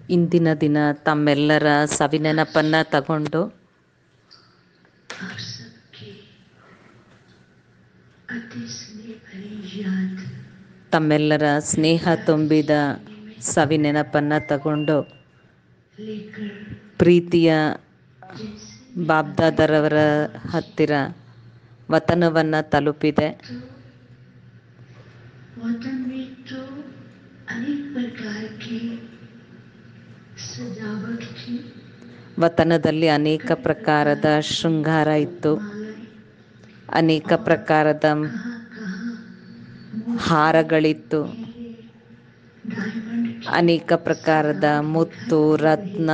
ಇಂದಿನ ದಿನ ತಮ್ಮೆಲ್ಲರ ಸವಿನೆನಪನ್ನು ತಗೊಂಡು आप सबकी अति स्नेह भरी याद ತಮ್ಮೆಲ್ಲರ ಸ್ನೇಹ ತುಂಬಿದ ಸವಿನೆನಪನ್ನು ತಗೊಂಡು लेकर ಪ್ರೀತಿಯ जैसे ಬಾಬ್ದಾದರವರ ಹತ್ತಿರ ವತನವನ್ನು ತಲುಪಿದೆ तो वतन में तो अनेक प्रकार की सजावट थी ವತನದಲ್ಲಿ अनेಕ ಪ್ರಕಾರದ ಶೃಂಗಾರ ಇತ್ತು मालाएं ಅನೇಕ ಪ್ರಕಾರದ कहाँ कहाँ ಹಾರಗಳಿತ್ತು हीरे डायमंड की ಅನೇಕ ಪ್ರಕಾರದ ಮುತ್ತು ರತ್ನ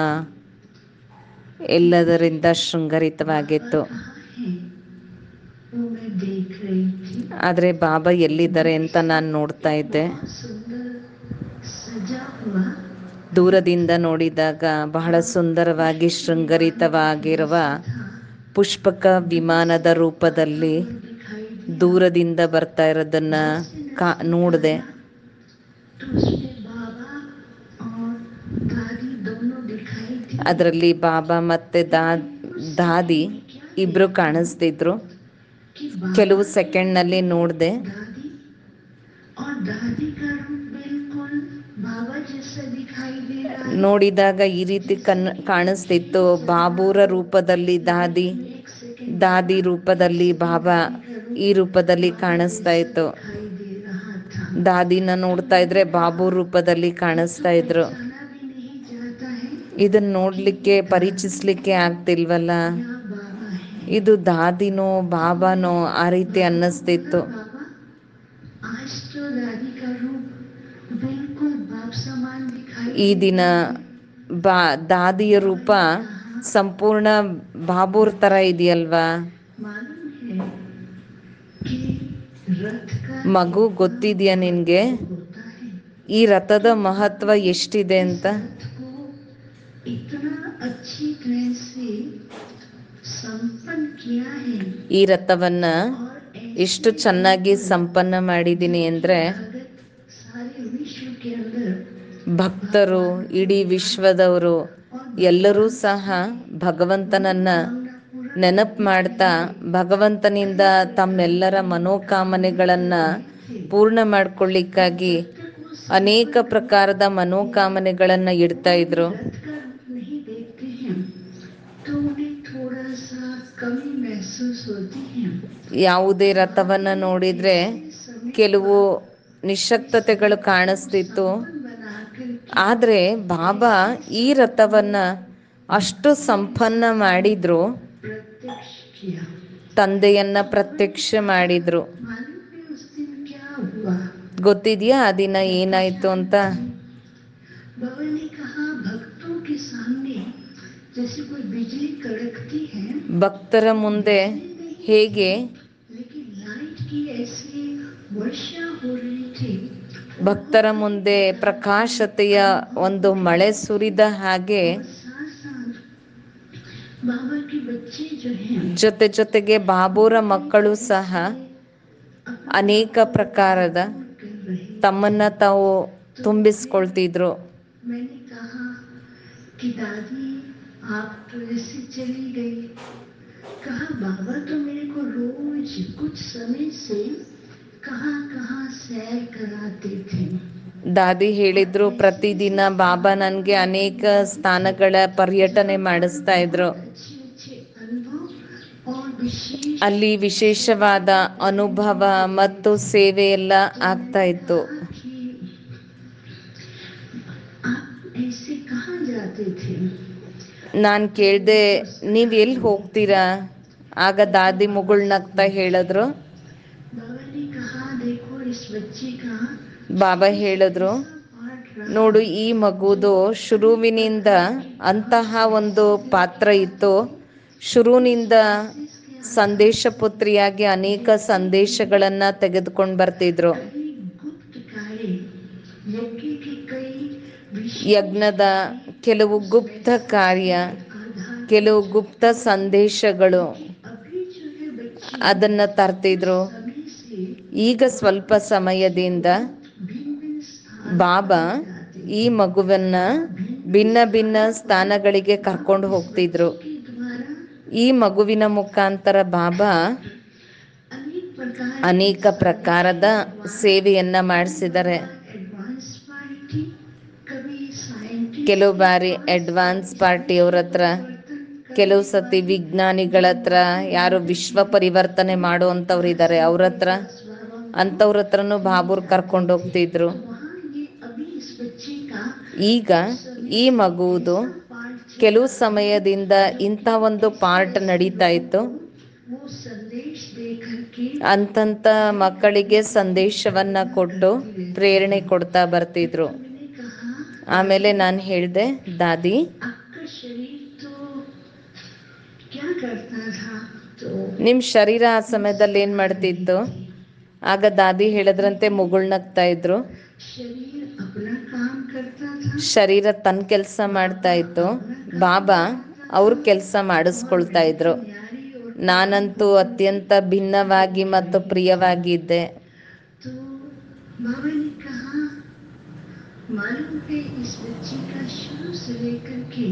ಎಲ್ಲದರಿಂದ ಶೃಂಗರಿತವಾಗಿತ್ತು कहाँ है वो मैं देख रही थी ಆದರೆ ಬಾಬಾ ಎಲ್ಲಿದ್ದಾರೆ ಅಂತ ನಾನು ನೋಡ್ತಾ ಇದ್ದೆ बहुत सुंदर सजा हुआ ದೂರದಿಂದ ನೋಡಿದಾಗ ಬಹಳ ಸುಂದರವಾಗಿ ಶೃಂಗರಿತವಾಗಿರುವ ಪುಷ್ಪಕ ವಿಮಾನದ ರೂಪದಲ್ಲಿ दिखाई दी ದೂರದಿಂದ ಬರ್ತಾ ಇರೋದನ್ನ ಕಾ ನೋಡಿದೆ तो उसमें बाबा और दादी दोनों दिखाई दी ಅದರಲ್ಲಿ ಬಾಬಾ ಮತ್ತೆ ದಾ ದಾದಿ ಇಬ್ರು ಕಾಣಿಸ್ತಿದ್ರು कि बाबा ಕೆಲವು ಸೆಕೆಂಡ್ನಲ್ಲಿ ನೋಡಿದೆ दादी और दादी का रूप बिल्कुल बाबा जैसा दिखाई दे रहा है ನೋಡಿದಾಗ ಈ ರೀತಿ ಕನ್ ಕಾಣಿಸ್ತಿತ್ತು ಬಾಬೂರ ರೂಪದಲ್ಲಿ ದಾದಿ एक सेकंड ದಾದಿ ರೂಪದಲ್ಲಿ ಬಾಬಾ ಈ ರೂಪದಲ್ಲಿ ಕಾಣಿಸ್ತಾ ಇತ್ತು दिखाई दे रहा था ದಾದಿನ ನೋಡ್ತಾ ಇದ್ರೆ ಬಾಬು ರೂಪದಲ್ಲಿ ಕಾಣಿಸ್ತಾ ಇದ್ರು जाना भी नहीं चाहता है ಇದನ್ನ ನೋಡ್ಲಿಕ್ಕೆ ಪರಿಚಿಸ್ಲಿಕ್ಕೆ ಆಗ್ತಿಲ್ವಲ್ಲ यहाँ बाबा है ಇದು ದಾದಿನೋ ಬಾಬಾನೋ ಆ ರೀತಿ ಅನ್ನಿಸ್ತಿತ್ತು बाबा आज तो दादी का रूप बिल्कुल बाप समान दिखाई ಈ ದಿನ ಬಾ ದಾದಿಯ ರೂಪ ಸಂಪೂರ್ಣ ಬಾಬೂರ್ ತರ ಇದೆಯಲ್ವಾ मालूम है कि रथ का ಮಗು ಗೊತ್ತಿದ್ಯಾ ನಿನ್ಗೆ होता है ಈ ರಥದ ಮಹತ್ವ ಎಷ್ಟಿದೆ ಅಂತ रथ को इतना अच्छी तरह से संपन्न किया है ಈ ರಥವನ್ನ और ಎಷ್ಟು ಚೆನ್ನಾಗಿ ಸಂಪನ್ನ ಮಾಡಿದ್ದೀನಿ ಅಂದ್ರೆ भगत सारे विश्व के अंदर ಭಕ್ತರು ಇಡೀ ವಿಶ್ವದವರು ಎಲ್ಲರೂ ಸಹ ಭಗವಂತನನ್ನ ನೆನಪು ಮಾಡ್ತಾ ಭಗವಂತನಿಂದ ತಮ್ಮೆಲ್ಲರ ಮನೋಕಾಮನೆಗಳನ್ನ ಪೂರ್ಣ ಮಾಡ್ಕೊಳ್ಳಿಕ್ಕಾಗಿ ಅನೇಕ ಪ್ರಕಾರದ ಮನೋಕಾಮನೆಗಳನ್ನ ಇಡ್ತಾ ಇದ್ರು रथ का रूप नहीं देखते हैं तो उन्हें थोड़ा सा कमी महसूस होती है ಯಾವುದೇ ರಥವನ್ನ ನೋಡಿದ್ರೆ ಕೆಲವು ನಿಶಕ್ತತೆಗಳು ಕಾಣಿಸ್ತಿತ್ತು बना कर ಆದ್ರೆ ಬಾಬಾ ಈ ರಥವನ್ನ ಅಷ್ಟು ಸಂಪನ್ನ ಮಾಡಿದ್ರು प्रत्यक्ष किया ತಂದೆಯನ್ನ ಪ್ರತ್ಯಕ್ಷ ಮಾಡಿದ್ರು मालूम है उस दिन क्या हुआ ಗೊತ್ತಿದ್ಯಾ ಆ ದಿನ ಏನಾಯ್ತು ಅಂತ बाबा ने कहा भक्तों के सामने जैसे कोई बिजली कड़कती है ಭಕ್ತರ ಮುಂದೆ ಹೇಗೆ लेकिन लाइट की ऐसी वर्षा हो रही थी ಭಕ್ತರ ಮುಂದೆ ಪ್ರಕಾಶತೆಯ ಒಂದು ಮಳೆ ಸುರಿದ ಹಾಗೆ साथ साथ बाबा के बच्चे जो हैं ಜೊತೆ ಜೊತೆಗೆ ಬಾಬೂರ ಮಕ್ಕಳು ಸಹ ಅನೇಕ ಪ್ರಕಾರದ कर रहे ತಮ್ಮನ್ನ ತಾವು ತುಂಬಿಸ್ಕೊಳ್ತಿದ್ರು मैंने कहा कि दादी आप तो ऐसे चली गई कहा बाबा तो मेरे को रोज कुछ समय से कहाँ कहाँ सैर कराते थे ದಾದಿ ಹೇಳಿದ್ರು ಪ್ರತಿದಿನ ಬಾಬಾ ನನಗೆ ಅನೇಕ ಸ್ಥಾನಗಳ ಪರ್ಯಟನೆ ಮಾಡಿಸ್ತಾ ಇದ್ರು अच्छे अच्छे अनुभव और विशेष ಅಲ್ಲಿ ವಿಶೇಷವಾದ ಅನುಭವ ಮತ್ತು ಸೇವೆ ಎಲ್ಲ ಆಗ್ತಾ ಇತ್ತು कि आप ऐसे कहाँ जाते थे ನಾನು ಕೇಳ್ದೆ ನೀವ್ ಎಲ್ಲಿ ಹೋಗ್ತೀರಾ ಆಗ ದಾದಿ ಮುಗುಳ್ನಗ್ತಾ ಹೇಳಿದ್ರು बाबा ने कहा देखो इस बच्चे का ಬಾಬಾ ಹೇಳಿದ್ರು पाठ रहा ನೋಡು ಈ ಮಗುದು ಶುರುವಿನಿಂದ ಅಂತಹ ಒಂದು ಪಾತ್ರ ಇತ್ತು ಶುರುವಿನಿಂದ ಸಂದೇಶ ಪುತ್ರಿಯಾಗಿ ಅನೇಕ ಸಂದೇಶಗಳನ್ನ ತೆಗೆದುಕೊಂಡು ಬರ್ತಿದ್ರು कई गुप्त कार्य यज्ञ के कई विशेष ಯಜ್ಞದ ಕೆಲವು ಗುಪ್ತ ಕಾರ್ಯ आधार ಕೆಲವು ಗುಪ್ತ ಸಂದೇಶಗಳು अभी जो है बच्चे ಅದನ್ನ ತರ್ತಿದ್ರು समय से ಈಗ ಸ್ವಲ್ಪ ಸಮಯದಿಂದ भिन्न भिन्न स्थान ಬಾಬಾ ಈ ಮಗುವನ್ನ ಭಿನ್ನ ಭಿನ್ನ ಸ್ಥಾನಗಳಿಗೆ ಕರ್ಕೊಂಡು इस ಹೋಗ್ತಿದ್ರು बच्चे के द्वारा ಈ ಮಗುವಿನ ಮುಖಾಂತರ ಬಾಬಾ अनेक प्रकार ಅನೇಕ ಪ್ರಕಾರದ ಸೇವೆಯನ್ನ ಮಾಡಿಸಿದ್ದಾರೆ एडवांस पार्टी कभी साइंटिस्ट ಕೆಲವು ಬಾರಿ ಅಡ್ವಾನ್ಸ್ ಪಾರ್ಟಿಯವ್ರ ಹತ್ರ ಕೆಲವು ಸತಿ ವಿಜ್ಞಾನಿಗಳ ಹತ್ರ ಯಾರು ವಿಶ್ವ ಪರಿವರ್ತನೆ ಮಾಡುವಂಥವ್ರು ಇದ್ದಾರೆ ಅವ್ರ ಹತ್ರ ಅಂಥವ್ರ ಹತ್ರನೂ ಬಾಬೂರ್ ಕರ್ಕೊಂಡು ಹೋಗ್ತಿದ್ರು वहाँ ये अभी इस बच्चे का ಈಗ ಈ ಮಗುವುದು पार्ट ಕೆಲವು ಸಮಯದಿಂದ ಇಂಥ ಒಂದು ಪಾರ್ಟ್ ನಡೀತಾ ಇತ್ತು वो संदेश दे करके ಅಂತಂತ ಮಕ್ಕಳಿಗೆ ಸಂದೇಶವನ್ನ ಕೊಟ್ಟು ಪ್ರೇರಣೆ ಕೊಡ್ತಾ ಬರ್ತಿದ್ರು मैंने कहा ಆಮೇಲೆ ನಾನು ಹೇಳಿದೆ ದಾದಿ आपका शरीर तो क्या करता था तो ನಿಮ್ ಶರೀರ ಆ ಸಮಯದಲ್ಲಿ ಏನ್ ಮಾಡ್ತಿತ್ತು ಆಗ ದಾದಿ ಹೇಳಿದ್ರಂತೆ ಮುಗುಳ್ನಗ್ತಾ ಇದ್ರು शरीर अपना काम करता था ಶರೀರ ತನ್ನ ಕೆಲಸ ಮಾಡ್ತಾ ಇತ್ತು ಬಾಬಾ ಅವ್ರ ಕೆಲಸ ಮಾಡಿಸ್ಕೊಳ್ತಾ ಇದ್ರು न्यारी और ನಾನಂತೂ ಅತ್ಯಂತ ಭಿನ್ನವಾಗಿ ಮತ್ತು ಪ್ರಿಯವಾಗಿದ್ದೆ तो बाबा ने कहा मालूम है इस बच्चे का शुरू से लेकर के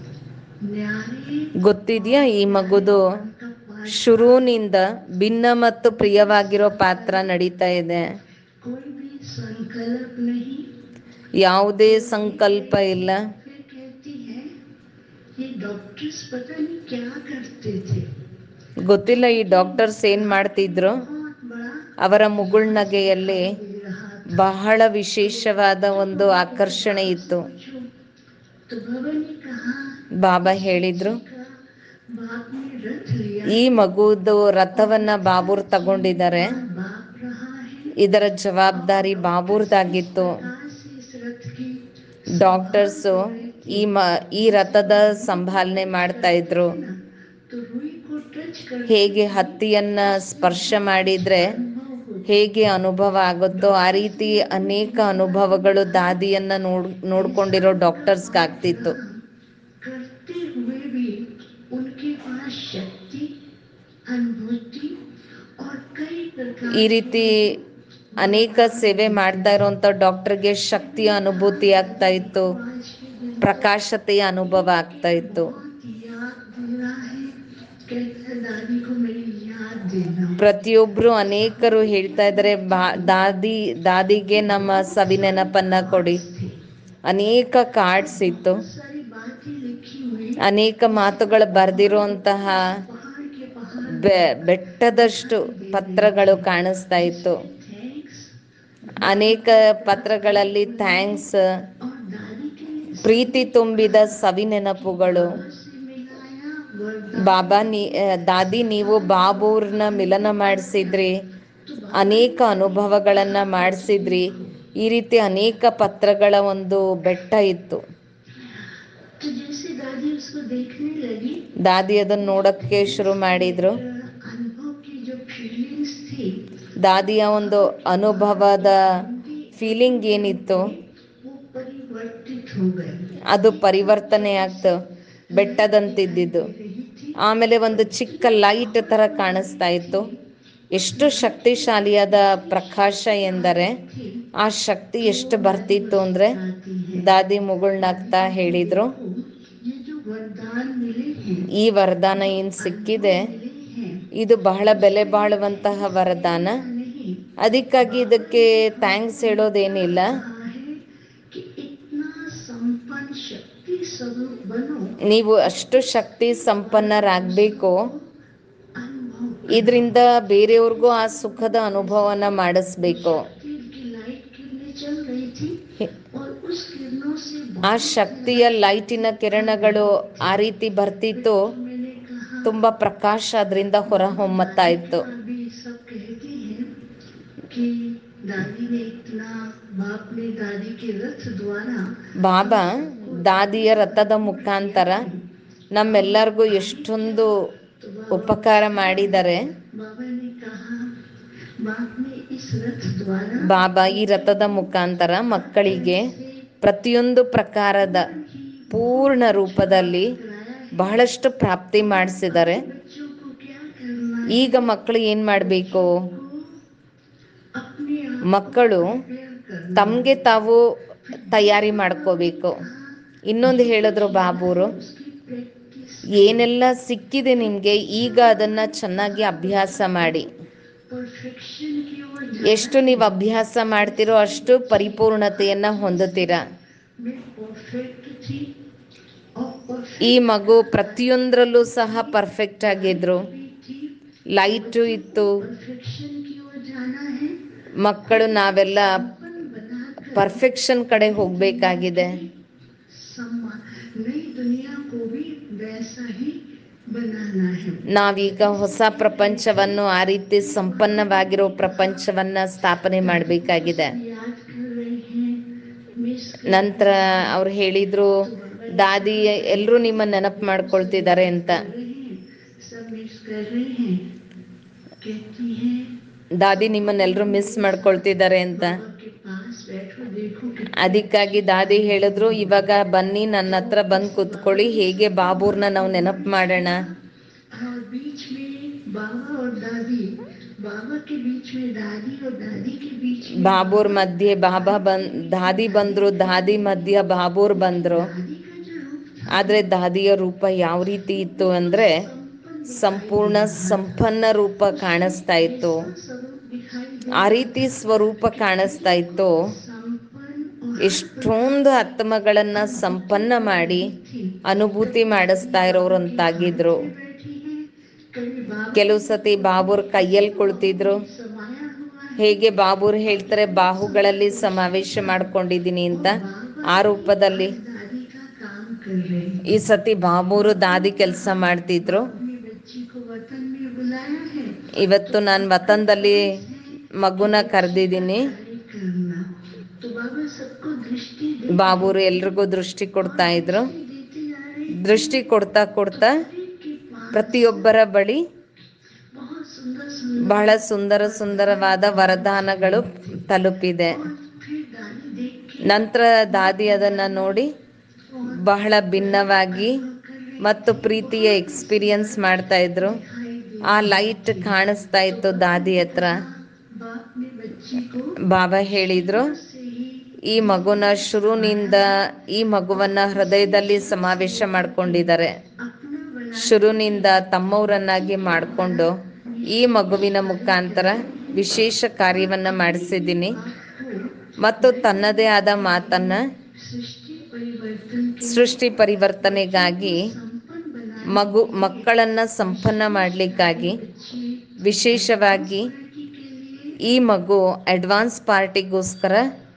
न्यारे ಗೊತ್ತಿದ್ಯಾ ಈ ಮಗುದು का पाठ ಶುರುವಿನಿಂದ ಭಿನ್ನ ಮತ್ತು ಪ್ರಿಯವಾಗಿರೋ ಪಾತ್ರ ನಡೀತಾ ಇದೆ कोई भी संकल्प नहीं ಯಾವುದೇ ಸಂಕಲ್ಪ ಇಲ್ಲ फिर कहती है ये डॉक्टर्स पता नहीं क्या करते थे ಗೊತ್ತಿಲ್ಲ ಈ ಡಾಕ್ಟರ್ಸ್ ಏನ್ ಮಾಡ್ತಿದ್ರು बहुत बड़ा ಅವರ ಮುಗುಳ್ನಗೆಯಲ್ಲಿ दे रहा ಬಹಳ ವಿಶೇಷವಾದ ಒಂದು ಆಕರ್ಷಣೆ ಇತ್ತು पूछो तो बाबा ने कहा ಬಾಬಾ ಹೇಳಿದ್ರು का बाप ने रथ लिया ಈ ಮಗುದು ರಥವನ್ನ ಬಾಬೂರ್ ತಗೊಂಡಿದ್ದಾರೆ बाप रहा है ಇದರ ಜವಾಬ್ದಾರಿ ಬಾಬೂರ್ದಾಗಿತ್ತು कहाँ से इस रथ की ಡಾಕ್ಟರ್ಸು ಈ ಮ ಈ ರಥದ ಸಂಭಾಲನೆ ಮಾಡ್ತಾ ಇದ್ರು ना तो रुई को टच कर ಹೇಗೆ ಹತ್ತಿಯನ್ನ ಸ್ಪರ್ಶ ಮಾಡಿದ್ರೆ अनुभव होता ಹೇಗೆ ಅನುಭವ ಆಗುತ್ತೋ ಆ ರೀತಿ ಅನೇಕ ಅನುಭವಗಳು ದಾದಿಯನ್ನ ನೋಡ್ ನೋಡ್ಕೊಂಡಿರೋ ಡಾಕ್ಟರ್ಸ್ಗೆ ಆಗ್ತಿತ್ತು करते हुए भी उनके पास शक्ति अनुभूति और कई प्रकार ಈ ರೀತಿ ಅನೇಕ ಸೇವೆ ಮಾಡ್ತಾ ಇರುವಂತ ಡಾಕ್ಟರ್ಗೆ ಶಕ್ತಿಯ ಅನುಭೂತಿ ಆಗ್ತಾ ಇತ್ತು आज के दिन ಪ್ರಕಾಶತೆಯ ಅನುಭವ ಆಗ್ತಾ ಇತ್ತು बहुत याद दे रहा है कहता है दादी को मेरी याद देना ಪ್ರತಿಯೊಬ್ರು ಅನೇಕರು ಹೇಳ್ತಾ ಇದ್ದಾರೆ ಬಾ ದಾದಿ ದಾದಿಗೆ ನಮ್ಮ ಸವಿ ನೆನಪನ್ನ ಕೊಡಿ थे ಅನೇಕ ಕಾರ್ಡ್ಸ್ ಇತ್ತು बहुत सारी बातें लिखी हुई ಅನೇಕ ಮಾತುಗಳು ಬರೆದಿರುವಂತಹ पहाड़ के पहाड़ ಬೆ- ಬೆಟ್ಟದಷ್ಟು ಪತ್ರಗಳು ಕಾಣಿಸ್ತಾ ಇತ್ತು थैंक्स ಅನೇಕ ಪತ್ರಗಳಲ್ಲಿ ಥ್ಯಾಂಕ್ಸ್ और दादी के ಪ್ರೀತಿ ತುಂಬಿದ ಸವಿ ನೆನಪುಗಳು से मिलाया वरदान ಬಾಬಾ ನೀ ಆ, ದಾದಿ ನೀವು ಬಾಬೂರ್ನ ಮಿಲನ ಮಾಡಿಸಿದ್ರಿ ಅನೇಕ ಅನುಭವಗಳನ್ನ ಮಾಡಿಸಿದ್ರಿ ಈ ರೀತಿ ಅನೇಕ ಪತ್ರಗಳ ಒಂದು ಬೆಟ್ಟ ಇತ್ತು तो जैसे दादी उसको देखने लगी ದಾದಿ ಅದನ್ನ ನೋಡಕ್ಕೆ ಶುರು ಮಾಡಿದ್ರು तो अनुभव की जो फीलिंग्स थी ದಾದಿಯ ಒಂದು ಅನುಭವದ ಫೀಲಿಂಗ್ ಏನಿತ್ತು वो परिवर्तित हो गई ಅದು ಪರಿವರ್ತನೆ ಆಗ್ತು ಬೆಟ್ಟದಂತಿದ್ದಿದ್ದು रही थी ಆಮೇಲೆ ಒಂದು ಚಿಕ್ಕ ಲೈಟ್ ತರ ಕಾಣಿಸ್ತಾ ಇತ್ತು ಎಷ್ಟು ಶಕ್ತಿಶಾಲಿಯಾದ ಪ್ರಕಾಶ ಎಂದರೆ ಆ ಶಕ್ತಿ ಎಷ್ಟು ಬರ್ತಿತ್ತು ಅಂದ್ರೆ आती है ದಾದಿ ಮುಗುಳ್ನಾಗ್ತಾ ಹೇಳಿದ್ರು ये जो वरदान मिले हैं ಈ ವರದಾನ ಏನ್ ಸಿಕ್ಕಿದೆ मिले हैं ಇದು ಬಹಳ ಬೆಲೆ ಬಾಳುವಂತಹ ವರದಾನ नहीं ಅದಕ್ಕಾಗಿ ಇದಕ್ಕೆ ಥ್ಯಾಂಕ್ಸ್ ಹೇಳೋದೇನಿಲ್ಲ कहा है कि इतना संपन्न शक्ति स्वरूप बनो ನೀವು ಅಷ್ಟು ಶಕ್ತಿ ಸಂಪನ್ನರಾಗಬೇಕು अनुभव ಇದರಿಂದ ಬೇರೆಯವ್ರಿಗೂ ಆ ಸುಖದ ಅನುಭವನ ಮಾಡಿಸ್ಬೇಕು शक्ति की लाइट किरणें चल रही थी और उस किरणों से ಆ ಶಕ್ತಿಯ ಲೈಟಿನ ಕಿರಣಗಳು ಆ ರೀತಿ ಬರ್ತಿತ್ತು मैंने कहा ತುಂಬಾ ಪ್ರಕಾಶ ಅದರಿಂದ ಹೊರ ಹೊಮ್ಮತ್ತಾ ಇತ್ತು अभी सब कहते हैं कि दादी ने इतना बाप ने दादी के रथ द्वारा ಬಾಬಾ ದಾದಿಯ ರಥದ ಮುಖಾಂತರ ನಮ್ಮೆಲ್ಲರಿಗೂ ಎಷ್ಟೊಂದು ಉಪಕಾರ ಮಾಡಿದ್ದಾರೆ बाबा ने कहा बाप ने इस रथ द्वारा ಬಾಬಾ ಈ ರಥದ ಮುಖಾಂತರ ಮಕ್ಕಳಿಗೆ ಪ್ರತಿಯೊಂದು ಪ್ರಕಾರದ ಪೂರ್ಣ ರೂಪದಲ್ಲಿ ಬಹಳಷ್ಟು ಪ್ರಾಪ್ತಿ ಮಾಡಿಸಿದ್ದಾರೆ बच्चों को क्या करना ಈಗ ಮಕ್ಕಳು ಏನ್ ಮಾಡಬೇಕು अपने आप ಮಕ್ಕಳು प्रेयर करना ತಮ್ಗೆ ತಾವು ತಯಾರಿ ಮಾಡ್ಕೋಬೇಕು ಇನ್ನೊಂದು ಹೇಳಿದ್ರು ಬಾಬೂರು उसकी प्रैक्टिस ಏನೆಲ್ಲ ಸಿಕ್ಕಿದೆ ನಿಮಗೆ ಈಗ ಅದನ್ನು ಚೆನ್ನಾಗಿ ಅಭ್ಯಾಸ ಮಾಡಿ परफेक्शन की ओर ಎಷ್ಟು ನೀವು ಅಭ್ಯಾಸ ಮಾಡ್ತೀರೋ ಅಷ್ಟು ಪರಿಪೂರ್ಣತೆಯನ್ನು ಹೊಂದುತ್ತೀರಾ मैं परफेक्ट थी और ಈ परफेक्ट ಮಗು ಪ್ರತಿಯೊಂದರಲ್ಲೂ ಸಹ ಪರ್ಫೆಕ್ಟ್ ಆಗಿದ್ರು भी थी ಲೈಟು ಇತ್ತು परफेक्शन की ओर जाना है ಮಕ್ಕಳು ನಾವೆಲ್ಲ अपन बनाकर ಪರ್ಫೆಕ್ಷನ್ ಕಡೆ ಹೋಗಬೇಕಾಗಿದೆ सम्मान नई दुनिया को भी वैसा ही बनाना है ನಾವೀಗ ಹೊಸ ಪ್ರಪಂಚವನ್ನು ಆ ರೀತಿ ಸಂಪನ್ನವಾಗಿರೋ ಪ್ರಪಂಚವನ್ನ ಸ್ಥಾಪನೆ ಮಾಡಬೇಕಾಗಿದೆ याद कर रहे हैं मिस ನಂತರ ಅವ್ರು ಹೇಳಿದ್ರು ದಾದಿ ಎಲ್ಲರೂ ನಿಮ್ಮ ನೆನಪು ಮಾಡ್ಕೊಳ್ತಿದ್ದಾರೆ ಅಂತ कर रहे हैं सब मिस कर रहे हैं कहती हैं ದಾದಿ ನಿಮ್ಮನ್ನೆಲ್ಲರೂ ಮಿಸ್ ಮಾಡ್ಕೊಳ್ತಿದ್ದಾರೆ ಅಂತ बाबा के पास बैठो देखो कि ಅದಕ್ಕಾಗಿ ದಾದಿ ಹೇಳಿದ್ರು ಇವಾಗ ಬನ್ನಿ ನನ್ನ ಹತ್ರ ಬಂದು ಕೂತ್ಕೊಳ್ಳಿ ಹೇಗೆ ಬಾಬೂರ್ನ ನಾವು ನೆನಪು ಮಾಡೋಣ और बीच में बाबा और दादी बाबा के बीच में दादी और दादी के बीच में ಬಾಬೂರ್ ಮಧ್ಯೆ ಬಾಬಾ ಬಂದ್ ದಾದಿ ಬಂದ್ರು ದಾದಿ ಮಧ್ಯ ಬಾಬೂರ್ ಬಂದ್ರು दादी का जो रूप था ಆದ್ರೆ ದಾದಿಯ ರೂಪ ಯಾವ ರೀತಿ ಇತ್ತು ಅಂದ್ರೆ ಸಂಪೂರ್ಣ ಸಂಪನ್ನ ರೂಪ ಕಾಣಿಸ್ತಾ ಇತ್ತು स्वरूप दिखाई दे ಆ ರೀತಿ ಸ್ವರೂಪ ಕಾಣಿಸ್ತಾ ಇತ್ತು संपन्न और ಎಷ್ಟೊಂದು ಆತ್ಮಗಳನ್ನ ಸಂಪನ್ನ ಮಾಡಿ थी ಅನುಭೂತಿ ಮಾಡಿಸ್ತಾ ಇರೋರಂತಾಗಿದ್ರು बैठी है कभी बाबा ಕೆಲವು ಸತಿ ಬಾಬೂರ್ ಕೈಯಲ್ಲಿ ಕುಳಿತಿದ್ರು समाया हुआ है ಹೇಗೆ ಬಾಬೂರ್ ಹೇಳ್ತಾರೆ ಬಾಹುಗಳಲ್ಲಿ ಸಮಾವೇಶ ಮಾಡ್ಕೊಂಡಿದ್ದೀನಿ ಅಂತ ಆ ರೂಪದಲ್ಲಿ दादी का काम कर रहे हैं ಈ ಸತಿ ಬಾಬೂರು ದಾದಿ ಕೆಲಸ ಮಾಡ್ತಿದ್ರು अपनी बच्ची को वतन में बुलाया है ಇವತ್ತು ನಾನು ವತನದಲ್ಲಿ ಮಗುನ ಕರೆದಿದ್ದೀನಿ कार्य करना तो बाबा सबको दृष्टि दे ಬಾಬೂರು ಎಲ್ರಿಗೂ ದೃಷ್ಟಿ ಕೊಡ್ತಾ ಇದ್ರು देते जा रहे ದೃಷ್ಟಿ ಕೊಡ್ತಾ ಕೊಡ್ತಾ हैं के पास ಪ್ರತಿಯೊಬ್ಬರ ಬಳಿ बहुत सुंदर सुंदर ಬಹಳ ಸುಂದರ ಸುಂದರವಾದ ವರದಾನಗಳು ತಲುಪಿದೆ और फिर दादी देख के ನಂತರ ದಾದಿ ಅದನ್ನ ನೋಡಿ ಬಹಳ ಭಿನ್ನವಾಗಿ ಮತ್ತು ಪ್ರೀತಿಯ ಎಕ್ಸ್ಪೀರಿಯನ್ಸ್ ಮಾಡ್ತಾ ಇದ್ರು दिखाई दे ಆ ಲೈಟ್ ಕಾಣಿಸ್ತಾ ಇತ್ತು ದಾದಿ ಹತ್ರ बाप ने बच्ची को ಬಾಬಾ ಹೇಳಿದ್ರು से ही ಈ ಮಗುನ ಶುರುನಿಂದ ಈ ಮಗುವನ್ನ ಹೃದಯದಲ್ಲಿ ಸಮಾವೇಶ ಮಾಡ್ಕೊಂಡಿದ್ದಾರೆ अपना बना ಶುರುನಿಂದ ತಮ್ಮವರನ್ನಾಗಿ ಮಾಡಿಕೊಂಡು ಈ ಮಗುವಿನ ಮುಖಾಂತರ ವಿಶೇಷ ಕಾರ್ಯವನ್ನ ಮಾಡಿಸಿದ್ದೀನಿ को ಮತ್ತು ತನ್ನದೇ ಆದ ಮಾತನ್ನ सृष्टि परिवर्तन के ಸೃಷ್ಟಿ ಪರಿವರ್ತನೆಗಾಗಿ संपन्न बना ಮಗು ಮಕ್ಕಳನ್ನ ಸಂಪನ್ನ ಮಾಡಲಿಕ್ಕಾಗಿ बच्ची ವಿಶೇಷವಾಗಿ लड़की के लिए ಈ ಮಗು ಅಡ್ವಾನ್ಸ್ ಪಾರ್ಟಿಗೋಸ್ಕರ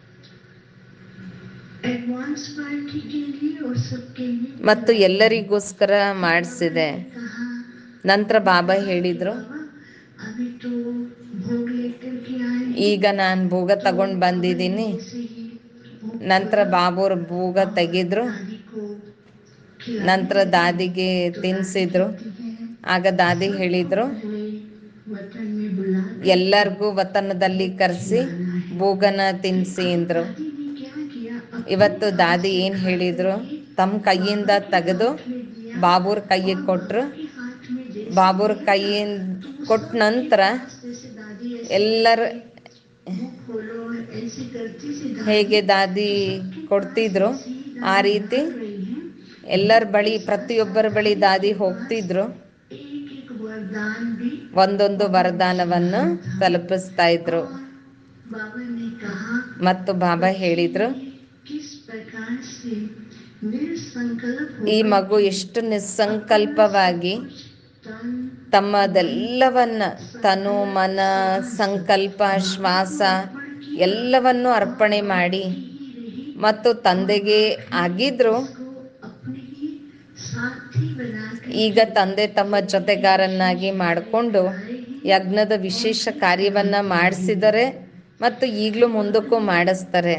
एडवांस पार्टी के लिए और सबके लिए ಮತ್ತು ಎಲ್ಲರಿಗೋಸ್ಕರ ಮಾಡಿಸಿದೆ कहा ನಂತರ ಬಾಬಾ ಹೇಳಿದ್ರು बाबा अभी तो भोग लेकर के आए ಈಗ ನಾನು ಭೋಗ ತಗೊಂಡು ಬಂದಿದ್ದೀನಿ जैसे ही भोग ನಂತರ ಬಾಬೋರ್ ಭೋಗ ತೆಗೆದ್ರು दादी को खिला ನಂತರ ದಾದಿಗೆ ತಿನ್ಸಿದ್ರು हैं ಆಗ ದಾದಿ ಹೇಳಿದ್ರು हुए वतन में बुला ಎಲ್ಲರಿಗೂ ವತನದಲ್ಲಿ ಕರೆಸಿ ಭೋಗನ ತಿನ್ಸಿ ಅಂದ್ರು दादी ने क्या किया अपने ಇವತ್ತು ದಾದಿ ಏನ್ ಹೇಳಿದ್ರು ತಮ್ಮ ಕೈಯಿಂದ ತೆಗೆದು ಬಾಬೂರ್ ಕೈಗೆ ಕೊಟ್ರು हाथ में जैसे ಬಾಬೂರ್ ಕೈಯಿಂದ ಕೊಟ್ಟ ನಂತರ जैसे दादी ऐसे ಎಲ್ಲರ मुंह खोलो और ऐसे करती सी दादी ಹೇಗೆ ದಾದಿ ಕೊಡ್ತಿದ್ರು ಆ ರೀತಿ रही है ಎಲ್ಲರ ಬಳಿ ಪ್ರತಿಯೊಬ್ಬರ ಬಳಿ ದಾದಿ ಹೋಗ್ತಿದ್ರು एक एक वरदान भी ಒಂದೊಂದು ವರದಾನವನ್ನು ತಲುಪಿಸ್ತಾ ಇದ್ರು बाबा ने कहा ಮತ್ತು ಬಾಬಾ ಹೇಳಿದ್ರು किस प्रकार से निर्संकल्प ಈ होकर ಮಗು ಎಷ್ಟು ನಿಸ್ಸಂಕಲ್ಪವಾಗಿ तन ತಮ್ಮದೆಲ್ಲವನ್ನ ತನು ಮನ ಸಂಕಲ್ಪ ಶ್ವಾಸ ಎಲ್ಲವನ್ನು ಅರ್ಪಣೆ ಮಾಡಿ ಮತ್ತು ತಂದೆಗೆ ಆಗಿದ್ರು को अपने ही साथी बनाकर ಈಗ ತಂದೆ ತಮ್ಮ ಜೊತೆಗಾರನ್ನಾಗಿ ಮಾಡಿಕೊಂಡು ಯಜ್ಞದ ವಿಶೇಷ ಕಾರ್ಯವನ್ನ ಮಾಡಿಸಿದರೆ ಮತ್ತು ಈಗಲೂ ಮುಂದಕ್ಕೂ ಮಾಡಿಸ್ತಾರೆ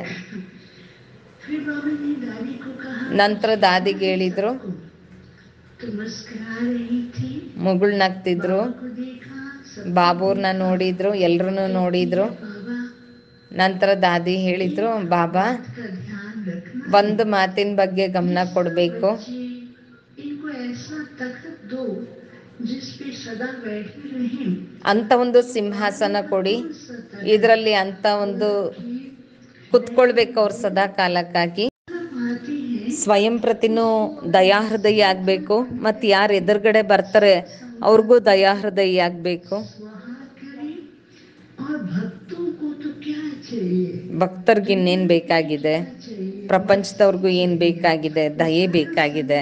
फिर बाबा ने दादी को कहा ನಂತರ ದಾದಿಗೆ ಹೇಳಿದ್ರು तो मुस्कुरा रही थी ಮುಗುಳ್ನಗ್ತಿದ್ರು बाबा को देखा सब ಬಾಬೂರ್ನ ನೋಡಿದ್ರು ಎಲ್ರೂ ನೋಡಿದ್ರು बाबा ನಂತರ ದಾದಿ ಹೇಳಿದ್ರು ಬಾಬಾ का ध्यान रखना ಒಂದು ಮಾತಿನ ಬಗ್ಗೆ ಗಮನ ಕೊಡಬೇಕು बच्चे इनको ऐसा तखत दो जिस पे सदा बैठे रहें ಅಂತ ಒಂದು ಸಿಂಹಾಸನ ಕೊಡಿ सतत ಇದರಲ್ಲಿ ಅಂತ ಒಂದು ಕುತ್ಕೊಳ್ಬೇಕು ಅವ್ರು ಸದಾ ಕಾಲಕ್ಕಾಗಿ आते हैं ಸ್ವಯಂ ಪ್ರತಿನೂ ದಯಾಹೃದಯ ಆಗಬೇಕು ಮತ್ತು ಯಾರು ಎದುರುಗಡೆ ಬರ್ತಾರೆ ಅವ್ರಿಗೂ ದಯಾಹೃದಯ ಆಗಬೇಕು स्वाहा करे और भक्तों को तो क्या चाहिए ಭಕ್ತರಿಗೆ ಇನ್ನೇನು ಬೇಕಾಗಿದೆ चाहिए ಪ್ರಪಂಚದವ್ರಿಗೂ ಏನು ಬೇಕಾಗಿದೆ ದಯೆ ಬೇಕಾಗಿದೆ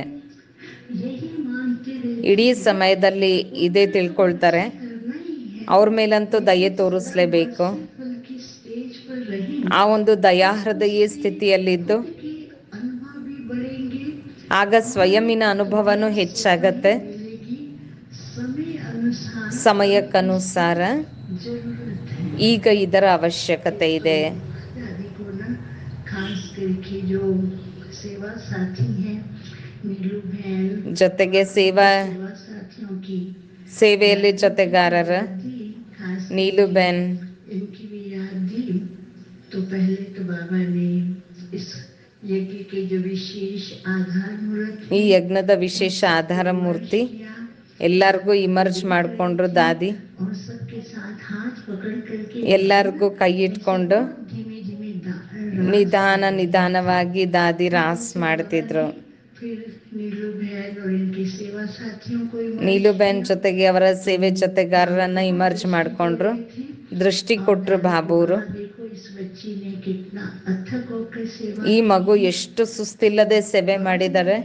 यही मानते रहे ಇಡೀ ಸಮಯದಲ್ಲಿ ಇದೇ ತಿಳ್ಕೊಳ್ತಾರೆ करना ही है ಅವ್ರ ಮೇಲಂತೂ ದಯೆ ತೋರಿಸ್ಲೇಬೇಕು फल की स्टेज पर रहे ಆ ಒಂದು ದಯಾಹೃದಯ ಸ್ಥಿತಿಯಲ್ಲಿದ್ದು के अनुभव भी बढ़ेंगे ಆಗ ಸ್ವಯಂನ ಅನುಭವನೂ ಹೆಚ್ಚಾಗತ್ತೆ मिलेगी समय अनुसार ಸಮಯಕ್ಕನುಸಾರ जरूरत है ಈಗ ಇದರ ಅವಶ್ಯಕತೆ ಇದೆ दादी को ना खास करके जो सेवा साथी हैं नीलू बहन ಜೊತೆಗೆ ಸೇವಾ सेवा साथियों की ಸೇವೆಯಲ್ಲಿ ಜೊತೆಗಾರರ दी खास ನೀಲು ಬೆನ್ इनकी भी याद दी तो पहले तो बाबा ने इस यज्ञ के जो विशेष आधार मूर्त ಈ ಯಜ್ಞದ ವಿಶೇಷ ಆಧಾರ ಮೂರ್ತಿ किया ಎಲ್ಲರಿಗೂ ಇಮರ್ಜ್ ಮಾಡಿಕೊಂಡ್ರು ದಾದಿ और सबके साथ हाथ पकड़ करके ಎಲ್ಲರಿಗೂ ಕೈ ಇಟ್ಕೊಂಡು धीमे धीमे दा- ನಿಧಾನ ನಿಧಾನವಾಗಿ ದಾದಿ ರಾಸ್ ಮಾಡ್ತಿದ್ರು फिर नीलू बहन और इनके सेवा साथियों को इमर्ज ನೀಲು ಬೆನ್ ಜೊತೆಗೆ ಅವರ ಸೇವೆ ಜೊತೆಗಾರರನ್ನ ಇಮರ್ಜ್ ಮಾಡ್ಕೊಂಡ್ರು थे। ದೃಷ್ಟಿ ಕೊಟ್ರು ಬಾಬೂರು हाँ, देखो इस बच्ची ने कितना अथक होकर सेवा ಈ ಮಗು ಎಷ್ಟು ಸುಸ್ತಿಲ್ಲದೆ ಸೇವೆ ಮಾಡಿದ್ದಾರೆ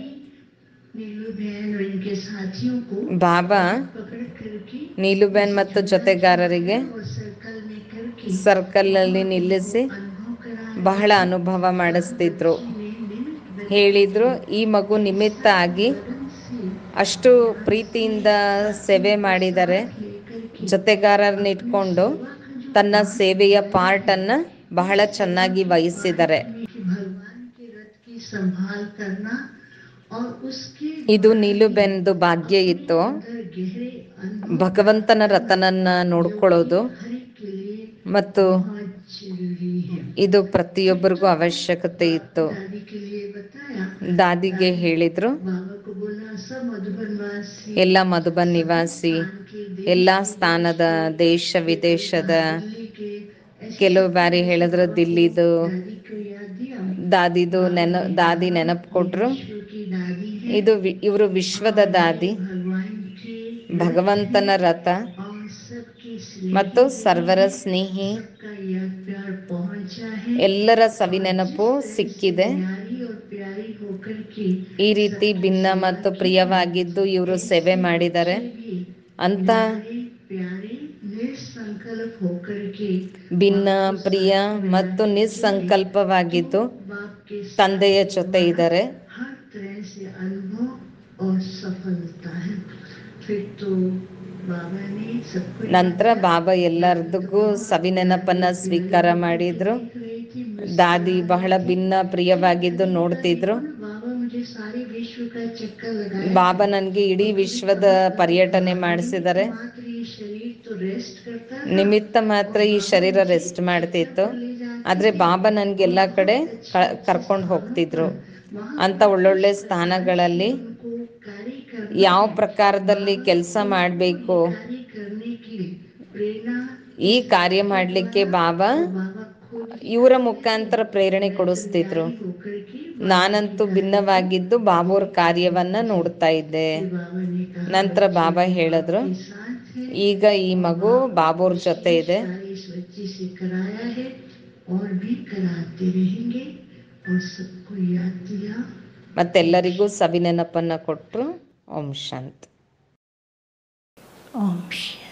नीलू बहन और इनके साथियों को ಬಾಬಾ पकड़ करके ನೀಲು ಬೆನ್ ಮತ್ತು ಜೊತೆಗಾರರಿಗೆ और सर्कल में करके ಸರ್ಕಲ್ ಅಲ್ಲಿ ನಿಲ್ಲಿಸಿ अनुभव कराया ಬಹಳ ಅನುಭವ ಮಾಡಿಸ್ತಿದ್ರು ने निमित्त ಹೇಳಿದ್ರು ಈ ಮಗು ನಿಮಿತ್ತ ಆಗಿ बदन से ಅಷ್ಟು ಪ್ರೀತಿಯಿಂದ ಸೇವೆ ಮಾಡಿದ್ದಾರೆ लेकर के ಜೊತೆಗಾರರನ್ನ ಇಟ್ಕೊಂಡು ತನ್ನ ಸೇವೆಯ ಪಾರ್ಟ್ ಅನ್ನ ಬಹಳ ಚೆನ್ನಾಗಿ ವಹಿಸಿದ್ದಾರೆ कि भगवान के रथ की संभाल करना और उसके ಇದು ನೀಲುಬೆನ್ದು ಭಾಗ್ಯ ಇತ್ತು अंदर गहरे अनुभव ಭಗವಂತನ ರಥನನ್ನ ನೋಡ್ಕೊಳ್ಳೋದು हर एक के लिए ಮತ್ತು बहुत जरूरी है ಇದು ಪ್ರತಿಯೊಬ್ಬರಿಗೂ ಅವಶ್ಯಕತೆ ಇತ್ತು दादी के लिए बताया ದಾದಿಗೆ ಹೇಳಿದ್ರು बाबा को बोला सब मधुबनवासी ಎಲ್ಲ ಮಧುಬನ್ ನಿವಾಸಿ ಎಲ್ಲ ಸ್ಥಾನದ ದೇಶ ವಿದೇಶದ दिल्ली के ऐसे ಕೆಲವು ಬಾರಿ ಹೇಳಿದ್ರು ದಿಲ್ಲಿದು दादी को याद दिया ದಾದಿದು ನೆನ ದಾದಿ ನೆನಪು ಕೊಟ್ರು विश्व की दादी है ಇದು ವಿ- ಇವರು ವಿಶ್ವದ ದಾದಿ भगवान के ಭಗವಂತನ ರಥ और सबकी स्नेह ಮತ್ತು ಸರ್ವರ ಸ್ನೇಹಿ का यह प्यार पहुंचा है ಎಲ್ಲರ ಸವಿನೆನಪು ಸಿಕ್ಕಿದೆ प्यारी और प्यारी होकर के ಈ ರೀತಿ ಭಿನ್ನ ಮತ್ತು ಪ್ರಿಯವಾಗಿದ್ದು ಇವರು ಸೇವೆ ಮಾಡಿದ್ದಾರೆ भी ಅಂತ प्यारे प्यारे निसंकल्प होकर के ಭಿನ್ನ ಪ್ರಿಯ ಮತ್ತು ನಿಸ್ಸಂಕಲ್ಪವಾಗಿದ್ದು बाप के ತಂದೆಯ ಜೊತೆ ಇದ್ದಾರೆ हर तरह से अनुभव और सफलता है फिर तो बाबा ने सबको ನಂತರ ಬಾಬಾ ಎಲ್ಲರದಿಗೂ ಸವಿನೆನಪನ್ನ ಸ್ವೀಕಾರ ಮಾಡಿದ್ರು देख रही थी ದಾದಿ ಬಹಳ ಭಿನ್ನ ಪ್ರಿಯವಾಗಿದ್ದು ನೋಡ್ತಿದ್ರು बाबा मुझे सारे विश्व का चक्कर लगाया ಬಾಬಾ ನನಗೆ ಇಡೀ ವಿಶ್ವದ ಪರ್ಯಟನೆ ಮಾಡಿಸಿದ್ದಾರೆ मात्र ये शरीर तो रेस्ट करता है ನಿಮಿತ್ತ ಮಾತ್ರ ಈ ಶರೀರ ರೆಸ್ಟ್ ಮಾಡ್ತಿತ್ತು ले जाते ಆದ್ರೆ ಬಾಬಾ ನನ್ಗೆ ಎಲ್ಲಾ ಕಡೆ ಕರ್ಕೊಂಡು ಹೋಗ್ತಿದ್ರು ಅಂತ ಒಳ್ಳೊಳ್ಳೆ ಸ್ಥಾನಗಳಲ್ಲಿ उनको कार्य कर ಯಾವ ಪ್ರಕಾರದಲ್ಲಿ ಕೆಲಸ ಮಾಡಬೇಕು कार्य करने की प्रेरणा ಈ ಕಾರ್ಯ ಮಾಡ್ಲಿಕ್ಕೆ ಬಾಬಾ बाबा खुद ಇವರ ಮುಖಾಂತರ ಪ್ರೇರಣೆ ಕೊಡಿಸ್ತಿದ್ರು होकर के ನಾನಂತೂ ಭಿನ್ನವಾಗಿದ್ದು ಬಾಬೂರ್ ಕಾರ್ಯವನ್ನ ನೋಡ್ತಾ ಇದ್ದೆ बाबा ने कहा ನಂತರ ಬಾಬಾ ಹೇಳಿದ್ರು "के साथ है ಈಗ ಈ ಮಗು ಬಾಬೂರ್ ಜೊತೆ ಇದೆ सारी इस बच्ची से कराया है और भी कराते रहेंगे और सबको याद दिया ಮತ್ತೆಲ್ಲರಿಗೂ ಸವಿನೆನಪನ್ನ ಕೊಟ್ರು ಓಂ ಶಾಂತಿ ओम शांति